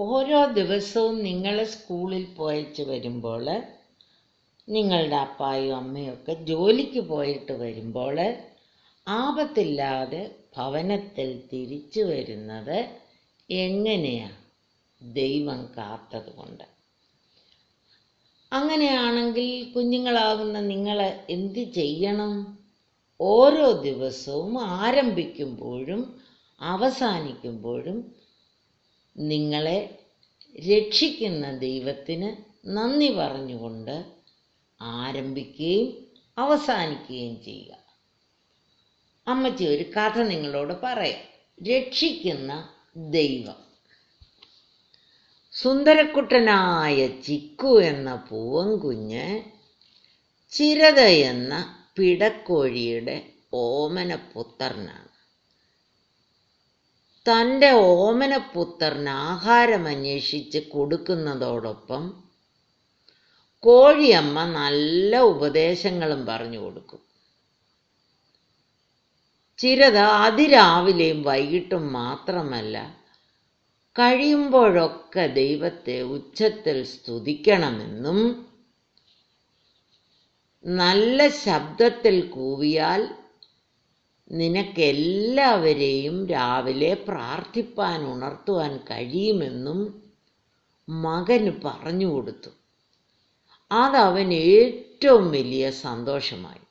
ഓരോ ദിവസവും നിങ്ങൾ സ്കൂളിൽ പോയച്ച് വരുമ്പോൾ നിങ്ങളുടെ അപ്പായും അമ്മയും ഒക്കെ ജോലിക്ക് പോയിട്ട് വരുമ്പോൾ ആപത്തില്ലാതെ ഭവനത്തിൽ തിരിച്ചു വരുന്നത് എങ്ങനെയാ ദൈവം കാത്തത് കൊണ്ട് അങ്ങനെയാണെങ്കിൽ കുഞ്ഞുങ്ങളാകുന്ന നിങ്ങൾ എന്ത് ചെയ്യണം ഓരോ ദിവസവും ആരംഭിക്കുമ്പോഴും അവസാനിക്കുമ്പോഴും നിങ്ങളെ രക്ഷിക്കുന്ന ദൈവത്തിന് നന്ദി പറഞ്ഞുകൊണ്ട് ആരംഭിക്കുകയും അവസാനിക്കുകയും ചെയ്യുക അമ്മച്ചി ഒരു കഥ നിങ്ങളോട് പറയാം രക്ഷിക്കുന്ന ദൈവം സുന്ദരക്കുട്ടനായ ചിക്കു എന്ന പൂവൻകുഞ്ഞ് ചിരത എന്ന പിടക്കോഴിയുടെ ഓമനപുത്രനാണ് തൻ്റെ ഓമനപുത്രന് ആഹാരം അന്വേഷിച്ച് കൊടുക്കുന്നതോടൊപ്പം കോഴിയമ്മ നല്ല ഉപദേശങ്ങളും പറഞ്ഞു കൊടുക്കും ചിരത അതിരാവിലെയും വൈകിട്ടും മാത്രമല്ല കഴിയുമ്പോഴൊക്കെ ദൈവത്തെ ഉച്ചത്തിൽ സ്തുതിക്കണമെന്നും നല്ല ശബ്ദത്തിൽ കൂവിയാൽ നിനക്കെല്ലാവരെയും രാവിലെ പ്രാർത്ഥിപ്പാൻ ഉണർത്തുവാൻ കഴിയുമെന്നും മകന് പറഞ്ഞു കൊടുത്തു അതവൻ ഏറ്റവും വലിയ സന്തോഷമായി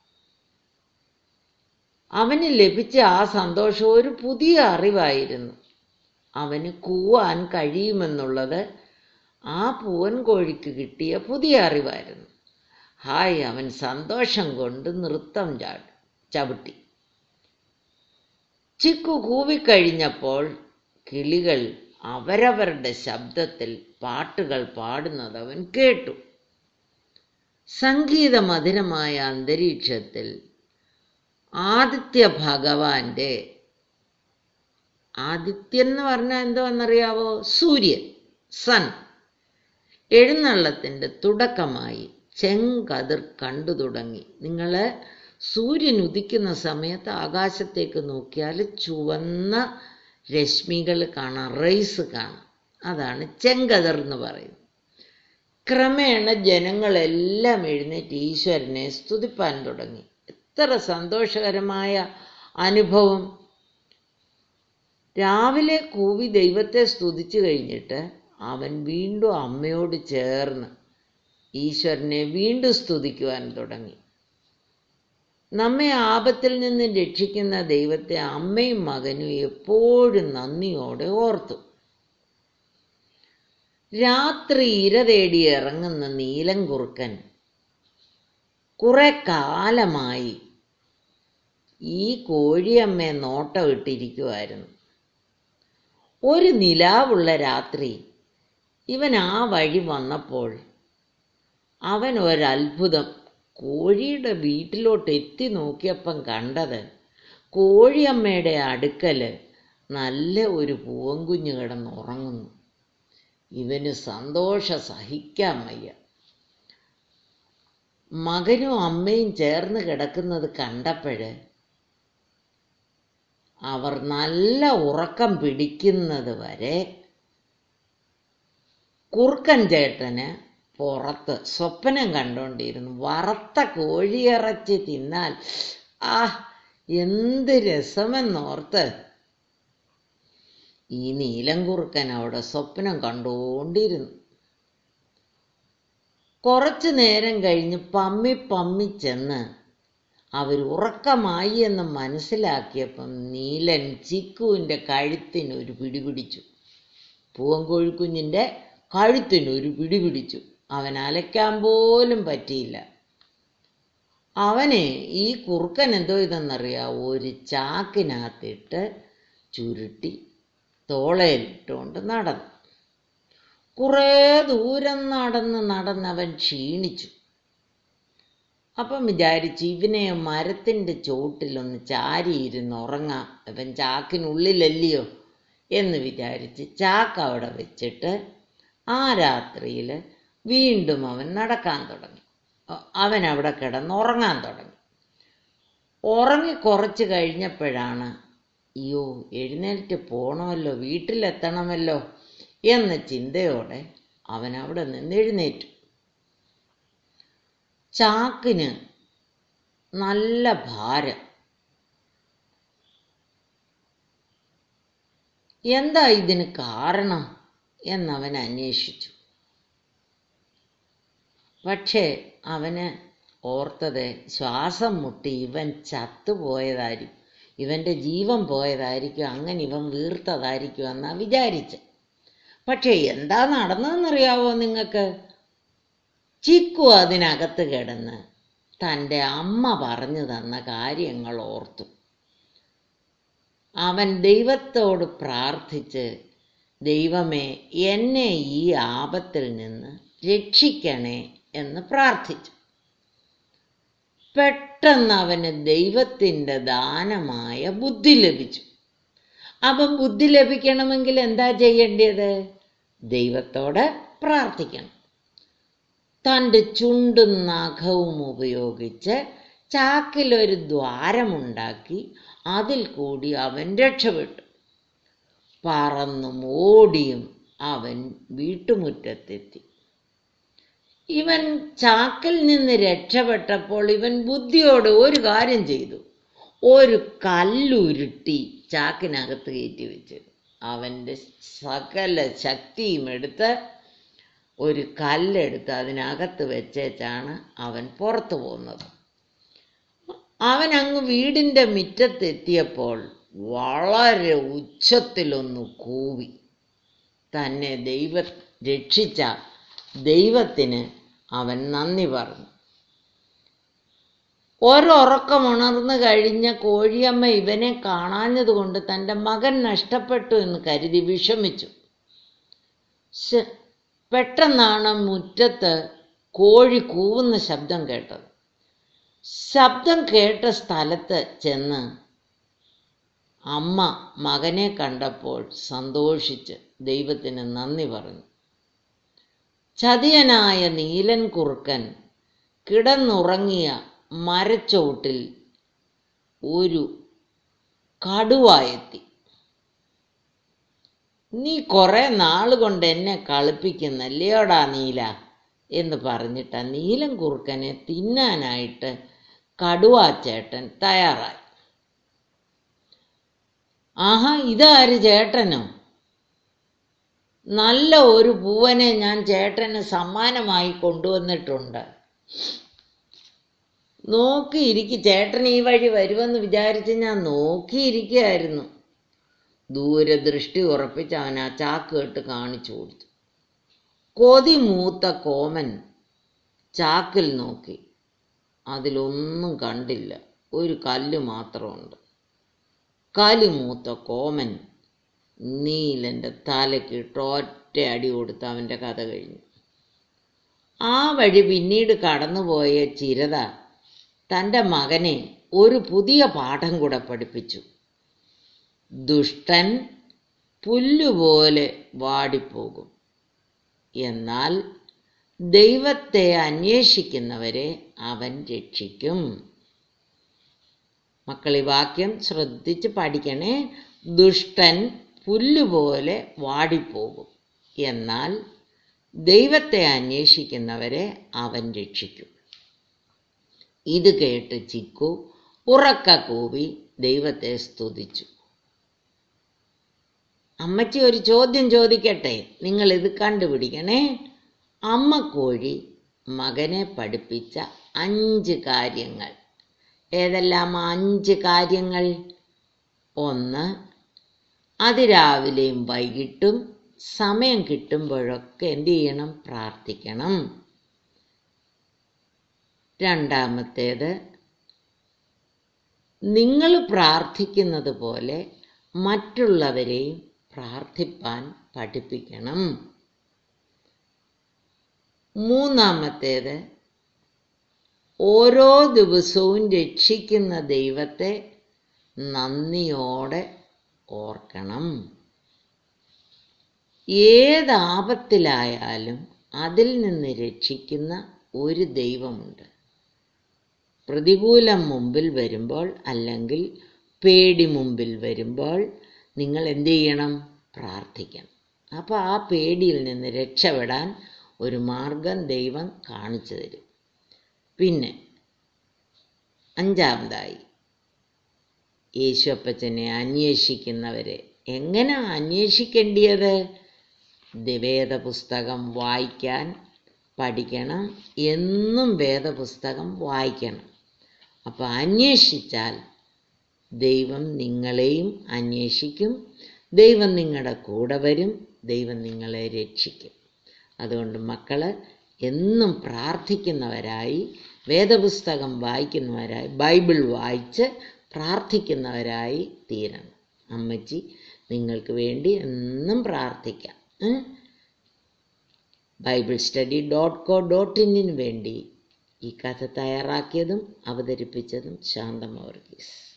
അവന് ലഭിച്ച ആ സന്തോഷം ഒരു പുതിയ അറിവായിരുന്നു അവന് കൂവാൻ കഴിയുമെന്നുള്ളത് ആ പൂവൻ കോഴിക്ക് കിട്ടിയ പുതിയ അറിവായിരുന്നു ഹായ് അവൻ സന്തോഷം കൊണ്ട് നൃത്തം ചാടി ചവിട്ടി ചിക്കു കൂവിക്കഴിഞ്ഞപ്പോൾ കിളികൾ അവരവരുടെ ശബ്ദത്തിൽ പാട്ടുകൾ പാടുന്നത് അവൻ കേട്ടു സംഗീതമധുരമായ അന്തരീക്ഷത്തിൽ ആദിത്യ ഭഗവാന്റെ ആദിത്യൻ എന്ന് പറഞ്ഞാൽ എന്തുവെന്നറിയാവോ സൂര്യൻ സൺ എഴുന്നള്ളത്തിൻ്റെ തുടക്കമായി ചെങ്കതിർ കണ്ടു തുടങ്ങി നിങ്ങൾ സൂര്യൻ ഉദിക്കുന്ന സമയത്ത് ആകാശത്തേക്ക് നോക്കിയാൽ ചുവന്ന രശ്മികൾ കാണാം റൈസ് കാണാം അതാണ് ചെങ്കതിർ എന്ന് പറയുന്നത് ക്രമേണ ജനങ്ങളെല്ലാം എഴുന്നേറ്റ് ഈശ്വരനെ സ്തുതിപ്പാൻ തുടങ്ങി എത്ര സന്തോഷകരമായ അനുഭവം രാവിലെ കൂവി ദൈവത്തെ സ്തുതിച്ചു കഴിഞ്ഞിട്ട് അവൻ വീണ്ടും അമ്മയോട് ചേർന്ന് ഈശ്വരനെ വീണ്ടും സ്തുതിക്കുവാൻ തുടങ്ങി നമ്മെ ആപത്തിൽ നിന്ന് രക്ഷിക്കുന്ന ദൈവത്തെ അമ്മയും മകനും എപ്പോഴും നന്ദിയോടെ ഓർത്തു രാത്രി ഇര തേടി ഇറങ്ങുന്ന നീലം കുറുക്കൻ കുറെ കാലമായി ഈ കോഴിയമ്മയെ നോട്ടം ഇട്ടിരിക്കുമായിരുന്നു ഒരു നിലാവുള്ള രാത്രി ഇവൻ ആ വഴി വന്നപ്പോൾ അവൻ ഒരത്ഭുതം കോഴിയുടെ വീട്ടിലോട്ട് എത്തി നോക്കിയപ്പം കണ്ടത് കോഴിയമ്മയുടെ അടുക്കല് നല്ല ഒരു പൂവൻകുഞ്ഞ് കിടന്ന് ഉറങ്ങുന്നു ഇവന് സന്തോഷ സഹിക്കാൻ വയ്യ മകനും അമ്മയും ചേർന്ന് കിടക്കുന്നത് കണ്ടപ്പോഴ് അവർ നല്ല ഉറക്കം പിടിക്കുന്നത് വരെ കുറുക്കൻ ചേട്ടന് പുറത്ത് സ്വപ്നം കണ്ടുകൊണ്ടിരുന്നു വറുത്ത കോഴിയിറച്ചി തിന്നാൽ ആ എന്ത് രസമെന്നോർത്ത് ഈ നീലം കുറുക്കൻ അവിടെ സ്വപ്നം കണ്ടുകൊണ്ടിരുന്നു കുറച്ചു നേരം കഴിഞ്ഞ് പമ്മി പമ്മി ചെന്ന് അവർ ഉറക്കമായി എന്ന് മനസ്സിലാക്കിയപ്പം നീലൻ ചിക്കുവിൻ്റെ കഴുത്തിന് ഒരു പിടി പിടിച്ചു പൂവൻകോഴിക്കുഞ്ഞിൻ്റെ കഴുത്തിന് ഒരു പിടി പിടിച്ചു അവൻ അലയ്ക്കാൻ പോലും പറ്റിയില്ല അവനെ ഈ കുറുക്കൻ എന്തോ ഇതെന്നറിയാം ഒരു ചാക്കിനകത്തിട്ട് ചുരുട്ടി തോളയിലിട്ടുകൊണ്ട് നടന്നു കുറേ ദൂരം നടന്ന് നടന്നവൻ ക്ഷീണിച്ചു അപ്പം വിചാരിച്ചു ഇവനെ മരത്തിൻ്റെ ചോട്ടിലൊന്ന് ചാരിയിരുന്ന് ഉറങ്ങാം ഇവൻ ചാക്കിനുള്ളിലല്ലയോ എന്ന് വിചാരിച്ച് ചാക്ക് അവിടെ വെച്ചിട്ട് ആ രാത്രിയിൽ വീണ്ടും അവൻ നടക്കാൻ തുടങ്ങി അവൻ അവിടെ കിടന്ന് ഉറങ്ങാൻ തുടങ്ങി ഉറങ്ങി കുറച്ച് കഴിഞ്ഞപ്പോഴാണ് അയ്യോ എഴുന്നേറ്റ് പോണമല്ലോ വീട്ടിലെത്തണമല്ലോ എന്ന ചിന്തയോടെ അവൻ അവിടെ നിന്ന് എഴുന്നേറ്റു ചാക്കിന് നല്ല ഭാരം എന്താ ഇതിന് കാരണം എന്നവൻ അന്വേഷിച്ചു പക്ഷേ അവന് ഓർത്തത് ശ്വാസം മുട്ടി ഇവൻ ചത്തുപോയതായിരിക്കും ഇവൻ്റെ ജീവൻ പോയതായിരിക്കും അങ്ങനെ ഇവൻ വീർത്തതായിരിക്കും എന്നാ വിചാരിച്ച് പക്ഷേ എന്താ നടന്നതെന്നറിയാവോ നിങ്ങൾക്ക് ചിക്കു അതിനകത്ത് കിടന്ന് തൻ്റെ അമ്മ പറഞ്ഞു തന്ന കാര്യങ്ങൾ ഓർത്തു അവൻ ദൈവത്തോട് പ്രാർത്ഥിച്ച് ദൈവമേ എന്നെ ഈ ആപത്തിൽ നിന്ന് രക്ഷിക്കണേ എന്ന് പ്രാർത്ഥിച്ചു പെട്ടെന്ന് അവന് ദൈവത്തിൻ്റെ ദാനമായ ബുദ്ധി ലഭിച്ചു അപ്പം ബുദ്ധി ലഭിക്കണമെങ്കിൽ എന്താ ചെയ്യേണ്ടത് ദൈവത്തോട് പ്രാർത്ഥിക്കണം തൻ്റെ ചുണ്ടും നഖവും ഉപയോഗിച്ച് ചാക്കിലൊരു ദ്വാരമുണ്ടാക്കി അതിൽ കൂടി അവൻ രക്ഷപ്പെട്ടു പറന്നും ഓടിയും അവൻ വീട്ടുമുറ്റത്തെത്തി ഇവൻ ചാക്കിൽ നിന്ന് രക്ഷപ്പെട്ടപ്പോൾ ഇവൻ ബുദ്ധിയോട് ഒരു കാര്യം ചെയ്തു ഒരു കല്ലുരുട്ടി ചാക്കിനകത്ത് കയറ്റി വെച്ച് അവൻ്റെ സകല ശക്തിയും എടുത്ത് ഒരു കല്ലെടുത്ത് അതിനകത്ത് വെച്ചേച്ചാണ് അവൻ പുറത്തു പോകുന്നത് അവൻ അങ്ങ് വീടിൻ്റെ മുറ്റത്തെത്തിയപ്പോൾ വളരെ ഉച്ചത്തിലൊന്ന് കൂവി തന്നെ ദൈവ രക്ഷിച്ച ദൈവത്തിന് അവൻ നന്ദി പറഞ്ഞു ഒരൊറക്കമുണർന്നു കഴിഞ്ഞ കോഴിയമ്മ ഇവനെ കാണാഞ്ഞതുകൊണ്ട് തൻ്റെ മകൻ നഷ്ടപ്പെട്ടു എന്ന് കരുതി വിഷമിച്ചു ശ്ശെ, പെട്ടെന്നാണ് മുറ്റത്ത് കോഴി കൂവുന്ന ശബ്ദം കേട്ടത് ശബ്ദം കേട്ട സ്ഥലത്ത് ചെന്ന് അമ്മ മകനെ കണ്ടപ്പോൾ സന്തോഷിച്ച് ദൈവത്തിന് നന്ദി പറഞ്ഞു ചതിയനായ നീലൻ കുറുക്കൻ കിടന്നുറങ്ങിയ മരച്ചോട്ടിൽ ഒരു കടുവായെത്തി നീ കുറെ നാളുകൊണ്ട് എന്നെ കളിപ്പിക്കുന്നല്ലേടാ നീല എന്ന് പറഞ്ഞിട്ട് ആ നീലൻ കുറുക്കനെ തിന്നാനായിട്ട് കടുവാച്ചേട്ടൻ തയ്യാറായി ആഹാ ഇതാര് ചേട്ടനോ നല്ല ഒരു പൂവനെ ഞാൻ ചേട്ടന് സമ്മാനമായി കൊണ്ടുവന്നിട്ടുണ്ട് നോക്കിയിരിക്കും ചേട്ടൻ ഈ വഴി വരുമെന്ന് വിചാരിച്ച് ഞാൻ നോക്കിയിരിക്കുകയായിരുന്നു ദൂരെ ദൃഷ്ടി ഉറപ്പിച്ച് അവൻ ആ ചാക്ക് കെട്ട് കാണിച്ചു കൊടുത്തു കൊതി മൂത്ത കോമൻ ചാക്കിൽ നോക്കി അതിലൊന്നും കണ്ടില്ല ഒരു കല്ല് മാത്രമുണ്ട് കലി മൂത്ത കോമൻ നീലൻ്റെ തലക്കിട്ട് ഒറ്റ അടി കൊടുത്ത് അവൻ്റെ കഥ കഴിഞ്ഞു ആ വഴി പിന്നീട് കടന്നുപോയ ചിരത തൻ്റെ മകനെ ഒരു പുതിയ പാഠം കൂടെ പഠിപ്പിച്ചു ദുഷ്ടൻ പുല്ലുപോലെ വാടിപ്പോകും എന്നാൽ ദൈവത്തെ അന്വേഷിക്കുന്നവരെ അവൻ രക്ഷിക്കും മക്കൾ ഈ വാക്യം ശ്രദ്ധിച്ച് പഠിക്കണേ ദുഷ്ടൻ പുല്ലുപോലെ വാടിപ്പോകും എന്നാൽ ദൈവത്തെ അന്വേഷിക്കുന്നവരെ അവൻ രക്ഷിക്കും ഇത് കേട്ട് ചിക്കു ഉറക്ക കൂവി ദൈവത്തെ സ്തുതിച്ചു അമ്മച്ചി ഒരു ചോദ്യം ചോദിക്കട്ടെ നിങ്ങൾ ഇത് കണ്ടുപിടിക്കണേ അമ്മ കോഴി മകനെ പഠിപ്പിച്ച അഞ്ച് കാര്യങ്ങൾ ഏതെല്ലാം ആ അഞ്ച് കാര്യങ്ങൾ ഒന്ന് അതിരാവിലെയും വൈകിട്ടും സമയം കിട്ടുമ്പോഴൊക്കെ എന്ത് ചെയ്യണം പ്രാർത്ഥിക്കണം രണ്ടാമത്തേത് നിങ്ങൾ പ്രാർത്ഥിക്കുന്നത് പോലെ മറ്റുള്ളവരെയും പ്രാർത്ഥിപ്പാൻ പഠിപ്പിക്കണം മൂന്നാമത്തേത് ഓരോ ദിവസവും രക്ഷിക്കുന്ന ദൈവത്തെ നന്ദിയോടെ ഓർക്കണം ഏതാപത്തിലായാലും അതിൽ നിന്ന് രക്ഷിക്കുന്ന ഒരു ദൈവമുണ്ട് പ്രതികൂലം മുമ്പിൽ വരുമ്പോൾ അല്ലെങ്കിൽ പേടി മുമ്പിൽ വരുമ്പോൾ നിങ്ങൾ എന്ത് ചെയ്യണം പ്രാർത്ഥിക്കണം അപ്പോൾ ആ പേടിയിൽ നിന്ന് രക്ഷപ്പെടാൻ ഒരു മാർഗം ദൈവം കാണിച്ചു തരും പിന്നെ അഞ്ചാമതായി യേശുപ്പച്ചനെ അന്വേഷിക്കുന്നവരെ എങ്ങനെ അന്വേഷിക്കേണ്ടിയത് വേദപുസ്തകം വായിക്കാൻ പഠിക്കണം എന്നും വേദപുസ്തകം വായിക്കണം അപ്പോൾ അന്വേഷിച്ചാൽ ദൈവം നിങ്ങളെയും അന്വേഷിക്കും ദൈവം നിങ്ങളുടെ കൂടെ വരും ദൈവം നിങ്ങളെ രക്ഷിക്കും അതുകൊണ്ട് മക്കൾ എന്നും പ്രാർത്ഥിക്കുന്നവരായി വേദപുസ്തകം വായിക്കുന്നവരായി ബൈബിൾ വായിച്ച് പ്രാർത്ഥിക്കുന്നവരായി തീരണം അമ്മച്ചി നിങ്ങൾക്ക് വേണ്ടി എന്നും പ്രാർത്ഥിക്കാം ഏ? Bible study dot co dot ഇന്നിന് വേണ്ടി ഈ കഥ തയ്യാറാക്കിയതും അവതരിപ്പിച്ചതും ശാന്തമ വർഗീസ്